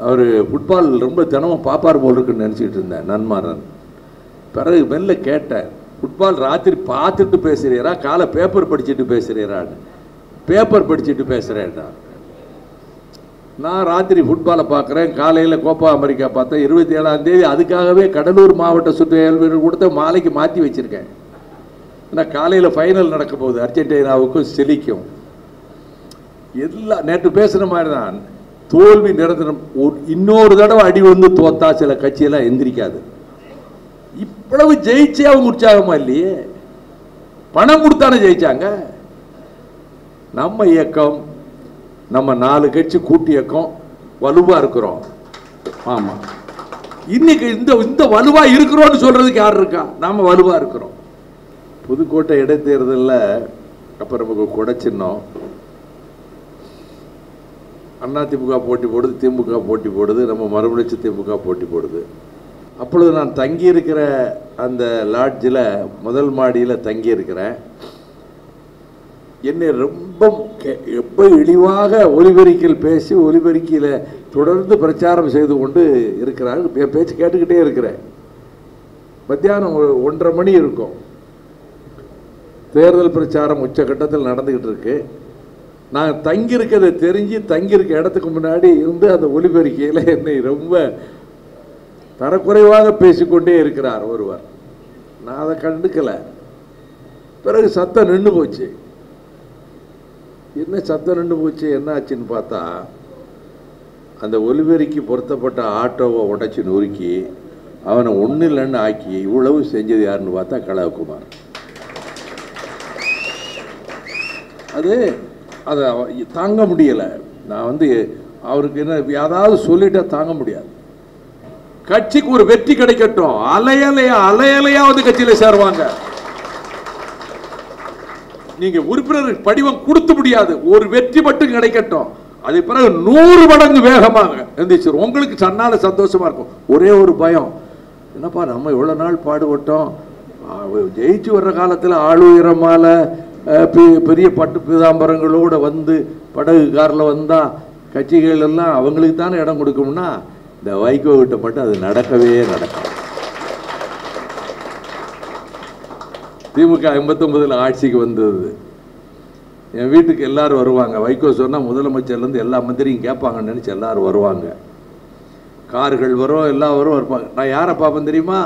அவர் football ரொம்ப தினமும் பாப்பார் போல் இருக்குன்னு நினச்சிக்கிட்டு இருந்தேன் நன்மாரன் பிறகு மெல்ல கேட்டேன் ஃபுட்பால் ராத்திரி பார்த்துட்டு பேசுகிறீரா காலை பேப்பர் படிச்சுட்டு பேசுகிறீரான்னு பேப்பர் படிச்சுட்டு பேசுகிறேன்டா நான் ராத்திரி ஃபுட்பாலை பார்க்குறேன் காலையில் கோப்பா அமெரிக்கா பார்த்தேன் இருபத்தி ஏழாம் தேதி அதுக்காகவே கடலூர் மாவட்ட சுற்றுலா கொடுத்த மாலைக்கு மாற்றி வச்சுருக்கேன் ஏன்னா காலையில் ஃபைனல் நடக்க போகுது அர்ஜென்டினாவுக்கும் சிலிக்கும் எல்லாம் நேற்று பேசுன மாதிரி தான் தோல்வி நிரந்தரம் ஒரு இன்னொரு தடவை அடி வந்து தோத்தா சில கட்சியெல்லாம் எந்திரிக்காது இவ்வளவு ஜெயிச்சே அவங்க உற்சாகமா இல்லையே பணம் கொடுத்தானே ஜெயிச்சாங்க நம்ம இயக்கம் நம்ம நாலு கட்சி கூட்டு இயக்கம் வலுவா இருக்கிறோம் ஆமா இன்னைக்கு இந்த இந்த வலுவா இருக்கிறோம்னு சொல்றதுக்கு யார் இருக்கா நாம வலுவா இருக்கிறோம் புதுக்கோட்டை இடைத்தேர்தலில் அப்போ நமக்கு கொடை சின்னம் அதிமுக போட்டி போடுது திமுக போட்டி போடுது நம்ம மறுமலர்ச்சி திமுக போட்டி போடுது அப்பொழுது நான் தங்கி இருக்கிற அந்த லாட்ஜில் முதல் மாடியில் தங்கி இருக்கிறேன் என்னை ரொம்ப கே- ரொம்ப இழிவாக ஒலிபெருக்கில் பேசி ஒலிபெருக்கியில் தொடர்ந்து பிரச்சாரம் செய்து கொண்டு இருக்கிறார் என் பேச்சு கேட்டுக்கிட்டே இருக்கிறேன் மத்தியானம் ஒரு ஒன்றரை மணி இருக்கும் தேர்தல் பிரச்சாரம் உச்சகட்டத்தில் நடந்துக்கிட்டு இருக்கு நான் தங்கியிருக்கிறத தெரிஞ்சு தங்கியிருக்க இடத்துக்கு முன்னாடி இருந்து அந்த ஒலிபெருக்கையில் என்னை ரொம்ப தரக்குறைவாக பேசிக்கொண்டே இருக்கிறார் ஒருவர் நான் அதை கண்டுக்கல பிறகு சத்தம் நின்று போச்சு என்ன சத்தம் நின்று போச்சு என்ன ஆச்சுன்னு பார்த்தா அந்த ஒலிபெருக்கி பொருத்தப்பட்ட ஆட்டோவை உடைச்சி நொறுக்கி அவனை ஒன்றும் இல்லைன்னு ஆக்கி இவ்வளவு செஞ்சது யாருன்னு பார்த்தா கலாகுமார் அது அதை அவ- தாங்க முடியலை நான் வந்து அவருக்கு என்ன ஏதாவது சொல்லிட்டா தாங்க முடியாது கட்சிக்கு ஒரு வெற்றி கிடைக்கட்டும் அலையலையா அலையலையா வந்து கட்சியில சேருவாங்க நீங்க உறுப்பினர் படிவம் கொடுத்து முடியாது ஒரு வெற்றி மட்டும் கிடைக்கட்டும் அது பிறகு நூறு மடங்கு வேகமாக எந்திரிச்சிரும் உங்களுக்கு சன்னால சந்தோஷமா இருக்கும் ஒரே ஒரு பயம் என்னப்பா நம்ம இவ்வளவு நாள் பாடுபட்டோம் ஆ, ஜெயிச்சு வர்ற காலத்துல ஆளுயரமால அஹ், பெ- பெரிய பட்டு பீதாம்பரங்களோட வந்து படகு காரில் வந்தா கட்சிகள் எல்லாம் அவங்களுக்கு தானே இடம் கொடுக்கும்னா இந்த வைகோ கிட்ட மட்டும் அது நடக்கவே நடக்கும் திமுக ஐம்பத்தொன்பதுல ஆட்சிக்கு வந்தது என் வீட்டுக்கு எல்லாரும் வருவாங்க வைகோ சொன்னா முதலமைச்சர்லேருந்து எல்லா மந்திரியும் கேட்பாங்கன்னு நினைச்சு எல்லாரும் வருவாங்க கார்கள் வரும் எல்லாம் வரும் இருப்பாங்க நான் யாரை பார்ப்பேன் தெரியுமா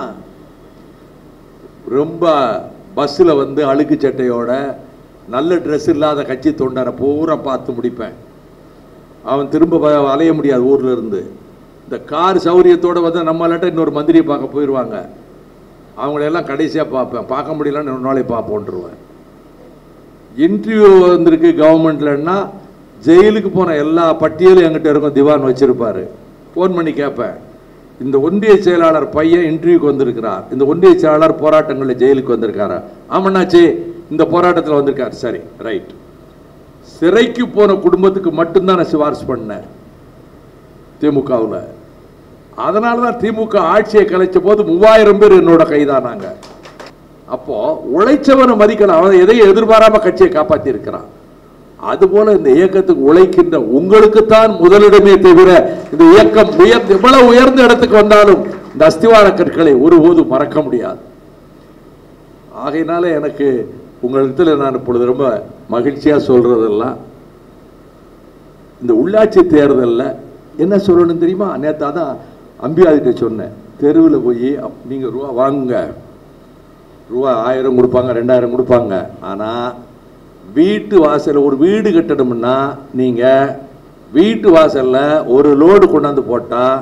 ரொம்ப பஸ்ஸில் வந்து அழுக்கு சட்டையோட நல்ல ட்ரெஸ் இல்லாத கட்சி தொண்டனை பூரா பார்த்து முடிப்பேன் அவன் திரும்ப வ- அலைய முடியாது ஊர்ல இருந்து இந்த கார் சௌரியத்தோட வந்து நம்மளாட்ட இன்னொரு மந்திரியை பார்க்க போயிடுவாங்க அவங்களெல்லாம் கடைசியாக பார்ப்பேன் பார்க்க முடியலன்னு இன்னொரு நாளைக்கு பார்ப்போன்ருவேன் இன்டர்வியூ வந்திருக்கு கவர்மெண்ட்லன்னா ஜெயிலுக்கு போன எல்லா பட்டியலும் என்கிட்ட இருக்கும் திவான் வச்சிருப்பாரு ஃபோன் பண்ணி கேட்பேன் இந்த ஒன்றிய செயலாளர் பையன் இன்டர்வியூக்கு வந்திருக்கிறார் இந்த ஒன்றிய செயலாளர் போராட்டங்களில் ஜெயிலுக்கு வந்திருக்காரா ஆமாண்ணாச்சி இந்த போராட்டத்தில் வந்திருக்கார் சரி ரைட் சிறைக்கு போன குடும்பத்துக்கு மட்டும்தான் நான் சிபாரிசு பண்ணேன் திமுகவில் அதனால தான் திமுக ஆட்சியை கலைச்ச போது மூவாயிரம் பேர் என்னோட கைதானாங்க அப்போ உழைச்சவனை மதிக்கலாம் அவன் எதையும் எதிர்பாராம கட்சியை காப்பாத்தி இருக்கிறான் அதுபோல இந்த இயக்கத்துக்கு உழைக்கின்ற உங்களுக்குத்தான் முதலிடமே தவிர இந்த இயக்கம் உயர்ந்து எவ்வளவு உயர்ந்த இடத்துக்கு வந்தாலும் இந்த அஸ்திவார கற்களை ஒருபோதும் மறக்க முடியாது ஆகையினால எனக்கு உங்களிடத்தில் நான் இப்பொழுது ரொம்ப மகிழ்ச்சியா சொல்றதெல்லாம் இந்த உள்ளாட்சி தேர்தல்ல என்ன சொல்லணும் தெரியுமா நேற்று அதான் அம்பியாதிட்ட சொன்னேன் தெருவில் போய் அப்- நீங்க ரூபா வாங்குங்க ரூபா ஆயிரம் கொடுப்பாங்க ரெண்டாயிரம் கொடுப்பாங்க ஆனால் வீட்டு வாசல்ல ஒரு வீடு கட்டணும்னா நீங்கள் வீட்டு வாசல்ல ஒரு லோடு கொண்டாந்து போட்டால்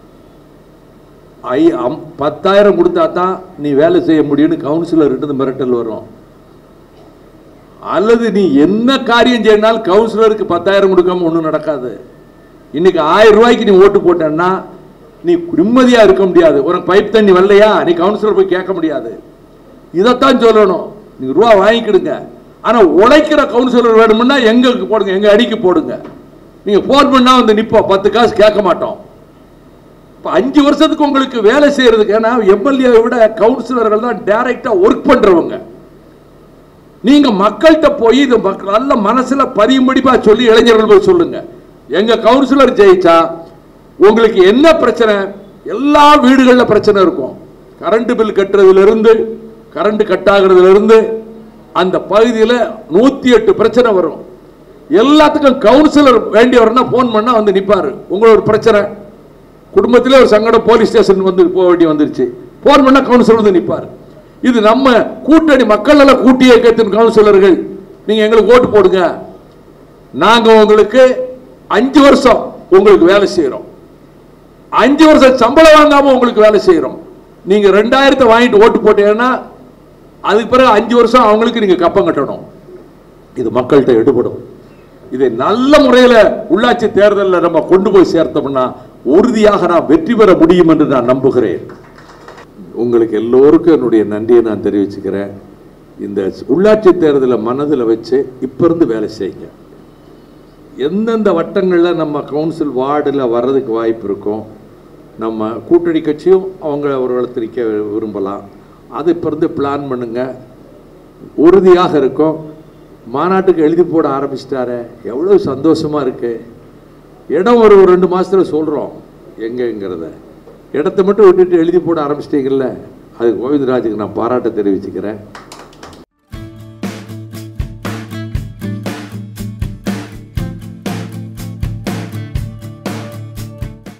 ஐ அம் பத்தாயிரம் கொடுத்தா தான் நீ வேலை செய்ய முடியும்னு கவுன்சிலர்கிட்ட மிரட்டல் வரும் அல்லது நீ என்ன காரியம் செய்யினாலும் கவுன்சிலருக்கு பத்தாயிரம் கொடுக்காம ஒன்றும் நடக்காது இன்னைக்கு ஆயிரம் ரூபாய்க்கு நீ ஓட்டு போட்டேன்னா நீ நிம்மதியா இருக்க முடியாது உனக்கு பைப் தண்ணி வரலையா நீ கவுன்சிலர் போய் கேட்க முடியாது இதைத்தான் சொல்லணும் நீங்க ரூபா வாங்கிக்கிடுங்க ஆனா உழைக்கிற கவுன்சிலர் வேணும்னா எங்களுக்கு போடுங்க எங்க அடிக்கு போடுங்க நீங்க போன் பண்ணா வந்து நிப்போம் பத்து காசு கேட்க மாட்டோம் இப்ப அஞ்சு வருஷத்துக்கு உங்களுக்கு வேலை செய்யறதுக்கு ஏன்னா எம்எல்ஏ விட கவுன்சிலர்கள் தான் டைரக்டா ஒர்க் பண்றவங்க நீங்க மக்கள்கிட்ட போய் இது மக்கள் நல்ல மனசுல பதியும்படிப்பா சொல்லி இளைஞர்கள் போய் சொல்லுங்க எங்க கவுன்சிலர் ஜெயிச்சா உங்களுக்கு என்ன பிரச்சனை எல்லா வீடுகளில் பிரச்சனை இருக்கும் கரண்ட் பில் கட்டுறதுல இருந்து கரண்ட் கட் ஆகுறதுல இருந்து அந்த பகுதியில் நூத்தி எட்டு பிரச்சனை வரும் எல்லாத்துக்கும் கவுன்சிலர் வேண்டியவர்னா ஃபோன் பண்ணா வந்து நிப்பாரு உங்களோட பிரச்சனை குடும்பத்திலே ஒரு சங்கடம் போலீஸ் ஸ்டேஷன் வந்து போக வேண்டி வந்துருச்சு ஃபோன் பண்ணா கவுன்சிலர் வந்து நிப்பாரு இது நம்ம கூட்டணி மக்கள் நல கூட்டி இயக்கத்தின் கவுன்சிலர்கள் நீங்க எங்களுக்கு ஓட்டு போடுங்க நாங்க உங்களுக்கு அஞ்சு வருஷம் உங்களுக்கு வேலை செய்யறோம் அஞ்சு வருஷம் சம்பளம் வாங்காம உங்களுக்கு வேலை செய்யறோம் நீங்க ரெண்டாயிரத்தை வாங்கிட்டு ஓட்டு போட்டீங்கன்னா அதுக்கு பிறகு அஞ்சு வருஷம் அவங்களுக்கு நீங்க கப்பம் கட்டணும் இது மக்கள்கிட்ட எடுபடும் இதை நல்ல முறையில் உள்ளாட்சி தேர்தலில் நம்ம கொண்டு போய் சேர்த்தோம்னா உறுதியாக நான் வெற்றி பெற முடியும் என்று நான் நம்புகிறேன் உங்களுக்கு எல்லோருக்கும் என்னுடைய நன்றியை நான் தெரிவிச்சுக்கிறேன் இந்த உள்ளாட்சி தேர்தலை மனதில் வச்சு இப்ப இருந்து வேலை செய்யுங்க எந்தெந்த வட்டங்களில் நம்ம கவுன்சில் வார்டில் வர்றதுக்கு வாய்ப்பு இருக்கும் நம்ம கூட்டணி கட்சியும் அவங்க அவர்களை திரிக்க விரும்பலாம் அது இப்போ இருந்து பிளான் பண்ணுங்க உறுதியாக இருக்கும் மாநாட்டுக்கு எழுதி போட ஆரம்பிச்சிட்டாரு எவ்வளோ சந்தோஷமா இருக்கு இடம் ஒரு ஒரு ரெண்டு மாசத்துல சொல்கிறோம் எங்கங்கிறத இடத்த மட்டும் விட்டுட்டு எழுதி போட ஆரம்பிச்சிட்டீங்கல்ல அது கோவிந்தராஜுக்கு நான் பாராட்ட தெரிவிச்சுக்கிறேன்